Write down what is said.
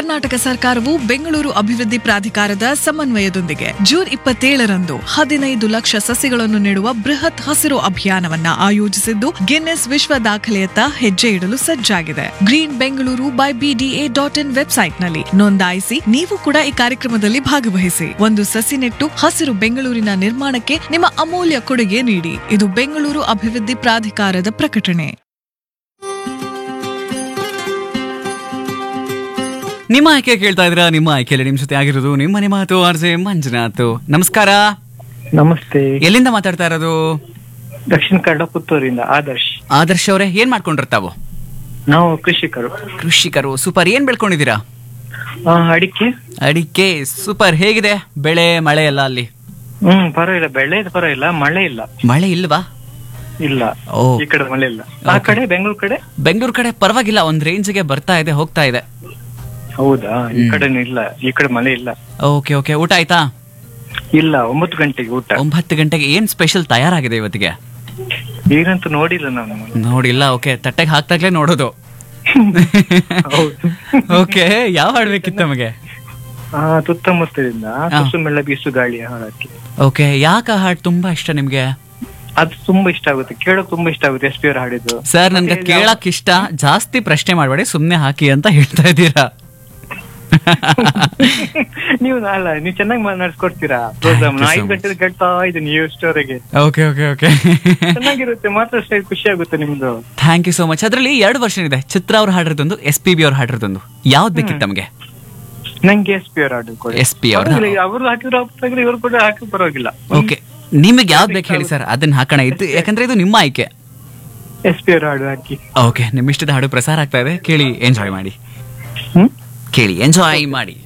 ಕರ್ನಾಟಕ ಸರ್ಕಾರವು ಬೆಂಗಳೂರು ಅಭಿವೃದ್ಧಿ ಪ್ರಾಧಿಕಾರದ ಸಮನ್ವಯದೊಂದಿಗೆ ಜೂನ್ ಇಪ್ಪತ್ತೇಳರಂದು ಹದಿನೈದು ಲಕ್ಷ ಸಸಿಗಳನ್ನು ನೆಡುವ ಬೃಹತ್ ಹಸಿರು ಅಭಿಯಾನವನ್ನ ಆಯೋಜಿಸಿದ್ದು ಗಿನ್ನೆಸ್ ವಿಶ್ವ ದಾಖಲೆಯತ್ತ ಹೆಜ್ಜೆ ಇಡಲು ಸಜ್ಜಾಗಿದೆ green Bengaluru by BDA dot in ವೆಬ್ಸೈಟ್ನಲ್ಲಿ ನೋಂದಾಯಿಸಿ ನೀವು ಕೂಡ ಈ ಕಾರ್ಯಕ್ರಮದಲ್ಲಿ ಭಾಗವಹಿಸಿ ಒಂದು ಸಸಿ ನೆಟ್ಟು ಹಸಿರು ಬೆಂಗಳೂರಿನ ನಿರ್ಮಾಣಕ್ಕೆ ನಿಮ್ಮ ಅಮೂಲ್ಯ ಕೊಡುಗೆ ನೀಡಿ ಇದು ಬೆಂಗಳೂರು ಅಭಿವೃದ್ಧಿ ಪ್ರಾಧಿಕಾರದ ಪ್ರಕಟಣೆ ನಿಮ್ಮ ಆಯ್ಕೆ ಕೇಳ್ತಾ ಇದ್ರ ನಿಮ್ಮ ಆಯ್ಕೆಯಲ್ಲಿ ನಿಮ್ ಜೊತೆ ಆಗಿರೋದು ನಿಮ್ಮನೆ ಮಾತು ಆರ್ಜೆ ಮಂಜುನಾಥ್ ನಮಸ್ಕಾರ ನಮಸ್ತೆ ಎಲ್ಲಿಂದ ಮಾತಾಡ್ತಾ ಇರೋದು ದಕ್ಷಿಣ ಕನ್ನಡ ಪುತ್ತೂರಿಂದ ಆದರ್ಶ್ ಆದರ್ಶ್ ಅವರೇ ಏನ್ ಮಾಡ್ಕೊಂಡಿರ್ತಾವು ನಾವು ಕೃಷಿಕರು ಕೃಷಿಕರು ಸೂಪರ್ ಏನ್ ಬೆಳ್ಕೊಂಡಿದ್ದೀರಾ ಆ, ಅಡಿಕೆ ಅಡಿಕೆ ಸೂಪರ್ ಹೇಗಿದೆ ಬೆಳೆ ಮಳೆ ಎಲ್ಲ ಅಲ್ಲಿ ಹ್ಮ್ ಪರವಾಗಿಲ್ಲ ಬೆಳೆ ಪರವಾಗಿಲ್ಲ ಮಳೆ ಇಲ್ಲ ಮಳೆ ಇಲ್ವಾ ಇಲ್ಲ ಓ. ಈ ಕಡೆ ಮಳೆ ಇಲ್ಲ ಆ Okay. ಕಡೆ ಬೆಂಗಳೂರು ಕಡೆ ಬೆಂಗಳೂರು ಕಡೆ ಪರವಾಗಿಲ್ಲ ಒಂದ್ ರೇಂಜ್ಗೆ ಬರ್ತಾ ಇದೆ ಹೋಗ್ತಾ ಇದೆ ಹೌದಾ ಈ ಕಡೆನೂ ಇಲ್ಲ ಈ ಕಡೆ ಮಳೆ ಇಲ್ಲ ಓಕೆ ಓಕೆ ಊಟ ಆಯ್ತಾ ಇಲ್ಲ ಒಂಬತ್ತು ಗಂಟೆಗೆ ಊಟ ಒಂಬತ್ತು ಗಂಟೆಗೆ ಏನ್ ಸ್ಪೆಷಲ್ ತಯಾರಾಗಿದೆ ಇವತ್ತಿಗೆ ಈಗಂತೂ ನೋಡಿಲ್ಲ ನಾನು ನೋಡಿಲ್ಲ ಓಕೆ ತಟ್ಟೆಗೆ ಹಾಕ್ದಾಗ್ಲೇ ನೋಡೋದು ಹೌದು ಓಕೆ ಯಾವ ಹಾಡ್ಬೇಕಿತ್ತು ನಮಗೆ ಆ ಸುತ್ತಮುತ್ತಲಿಂದ ಹಾ. ಕುಸುಮೆಲ್ಲ ಬೀಸು ಗಾಳಿ ಹಾಡಕ್ಕೆ ಓಕೆ ಯಾಕ ಆ ಹಾಡು ತುಂಬಾ ಇಷ್ಟ ನಿಮ್ಗೆ ಅದು ತುಂಬಾ ಇಷ್ಟ ಆಗುತ್ತೆ ಕೇಳೋಕ್ ತುಂಬಾ ಇಷ್ಟ ಆಗುತ್ತೆ ಎಸ್ ಪಿ ಅವ್ರು ಹಾಡಿದ್ದು ಸರ್ ನನ್ಗೆ ಕೇಳಕ್ ಇಷ್ಟ ಜಾಸ್ತಿ ಪ್ರಶ್ನೆ ಮಾಡಬೇಡಿ ಸುಮ್ನೆ ಹಾಕಿ ಅಂತ ಹೇಳ್ತಾ ಇದ್ದೀರಾ ನೀವು ಅಲ್ಲ ನೀವು ಚೆನ್ನಾಗಿ ನಡ್ಸ್ಕೊಡ್ತೀರಾ ಪ್ರೋಗ್ರಾಮ್ Thank you so ಐದು ಗಂಟೆ ಕೇಳ್ತಾ ಇದ್ದೀನಿ ನೀವು ಇಷ್ಟವರೆಗೆ ಓಕೆ ಓಕೆ ಓಕೆ ಚೆನ್ನಾಗಿರುತ್ತೆ ಮಾತಾಡ್ತಾ ಖುಷಿ ಆಗುತ್ತೆ ನಿಮ್ದು ಥ್ಯಾಂಕ್ ಯು ಸೋ ಮಚ್ ಅದರಲ್ಲಿ ಎರಡು ವರ್ಷನ್ ಇದೆ ಚಿತ್ರ ಅವ್ರು ಹಾಡಿರೋದೊಂದು ಎಸ್ ಪಿ ಬಿ ಅವ್ರು ಹಾಡಿರೋದೊಂದು ಯಾವ್ದು ಬೇಕಿತ್ತು ನಮಗೆ ನಂಗೆ ಎಸ್ ಪಿ ಅವ್ರ ಹಾಡು ಕೊಡಿ ಎಸ್ ಪಿ ಅವ್ರ ಪರವಾಗಿಲ್ಲ, ಅವ್ರು ಹಾಕಿದ್ರು ಹಾಕಿದ್ರೆ ಇವ್ರು ಕೂಡ ಹಾಕಿ ಪರವಾಗಿಲ್ಲ ಓಕೆ ನಿಮಗೆ ಯಾವ್ದು ಬೇಕು ಹೇಳಿ ಸರ್ ಅದನ್ನ ಹಾಕೋಣ ಇದು ಯಾಕಂದ್ರೆ ಇದು ನಿಮ್ಮ ಆಯ್ಕೆ ಎಸ್ ಪಿ ಅವ್ರ ಹಾಡು ಹಾಕಿ ಓಕೆ ನಿಮ್ಮ ಇಷ್ಟದ ಹಾಡು ಪ್ರಸಾರ ಆಗ್ತಾ ಇದೆ ಕೇಳಿ ಎಂಜಾಯ್ ಮಾಡಿ ಹ್ಮ್ ಕೇಳಿ ಎಂಜಾಯ್ ಮಾಡಿ